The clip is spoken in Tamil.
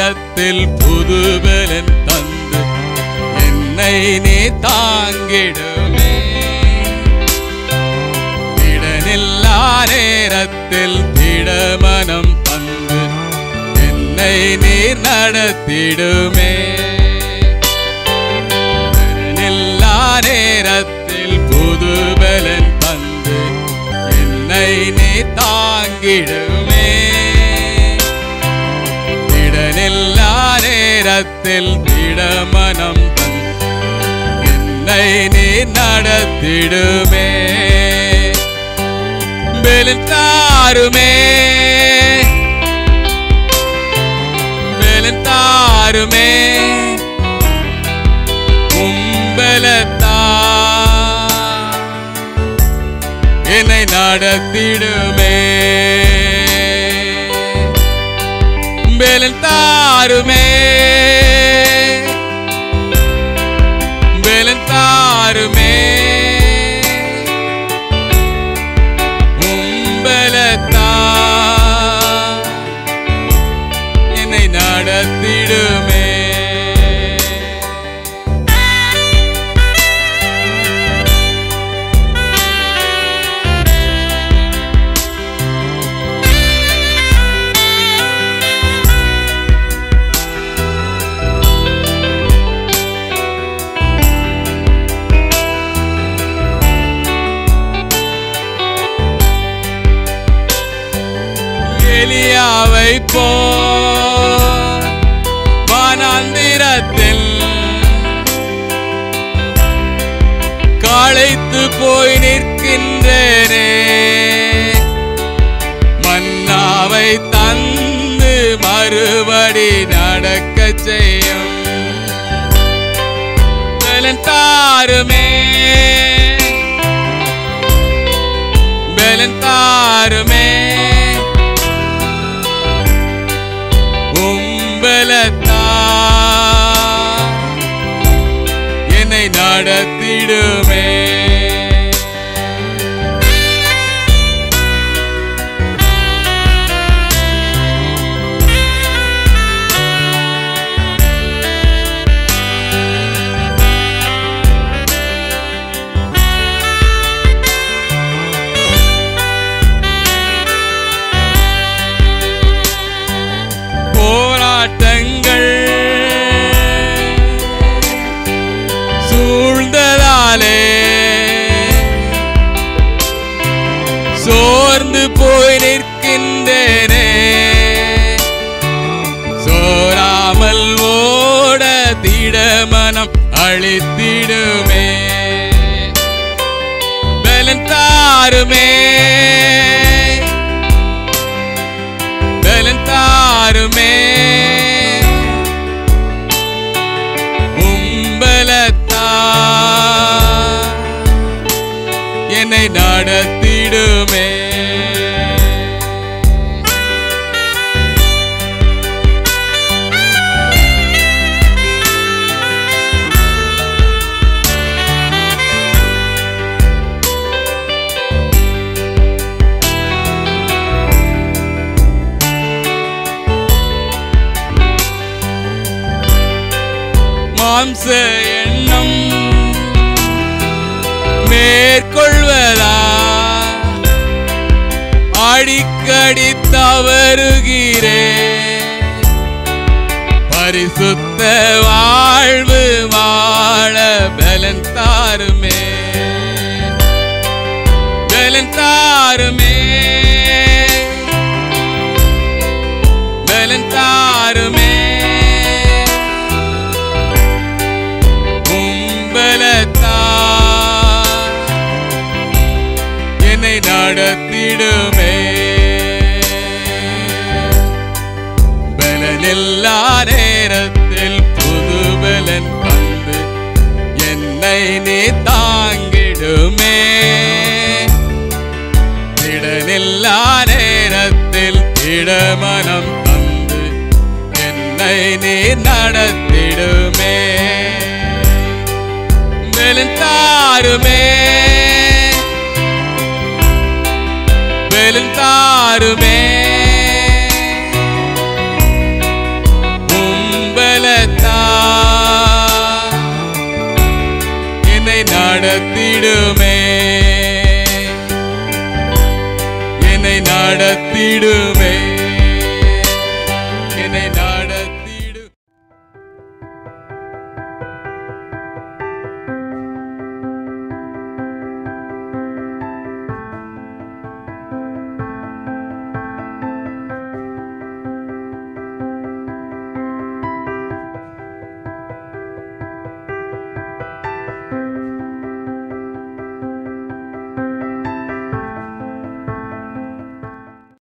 நேரத்தில் புதுபலன் தந்து என்னை நீ தாங்கிடுமே திடனில்லா நேரத்தில் திடமனம் தந்து என்னை நீர் நடத்திடுமே திடனில்லா நேரத்தில் புதுபலன் தந்து என்னை நீ தாங்கிடுமே திடனில்லா நேரத்தில் திடமனம் தந்து என்னை நீ நடத்திடுமே பெலின் தாருமே பெலின் தாருமே உம்பலத்தா என்னை நடத்திடுமே பெலின் தாருமே பெலின் தாருமே உம்பலத்தா என்னை நடத்திடுமே எலியாவை போ வானாந்திரத்தில் காளைத்து போய் நிற்கின்றேனே மன்னாவை தந்து மறுபடி நடக்கச் செய்யும் பலன் தாருமே பலன் தாருமே உம்பலத்தா என்னை நடத்திடுமே போராட்டங்கள் சூழ்ந்ததாலே சோர்ந்து போய் நிற்கின்றேனே சோராமல் ஓட திடமனம் அழித்திடுமே பலன் தாருமே பலன் தாருமே உம்பலத்தா என்னை நடத்திடுமே மாம்ச எண்ணம் மேற்கொள்வதா அடிக்கடி தவறுகிறே பரிசுத்த வாழ்வு வாழ பலன் தாருமே பலன் தாருமே பலன் தாருமே உம்பலத்தா என்னை நடத்திடுமே பலனில்லா நேரத்தில் புது பலன் தந்து என்னை நீ தாங்கிடுமே திடனில்லா நேரத்தில் திடமனம் தந்து என்னை நீ நடத்திடுமே பலன் தாருமே பலன் தாருமே நடத்திடுமே என்னை நடத்திடுமே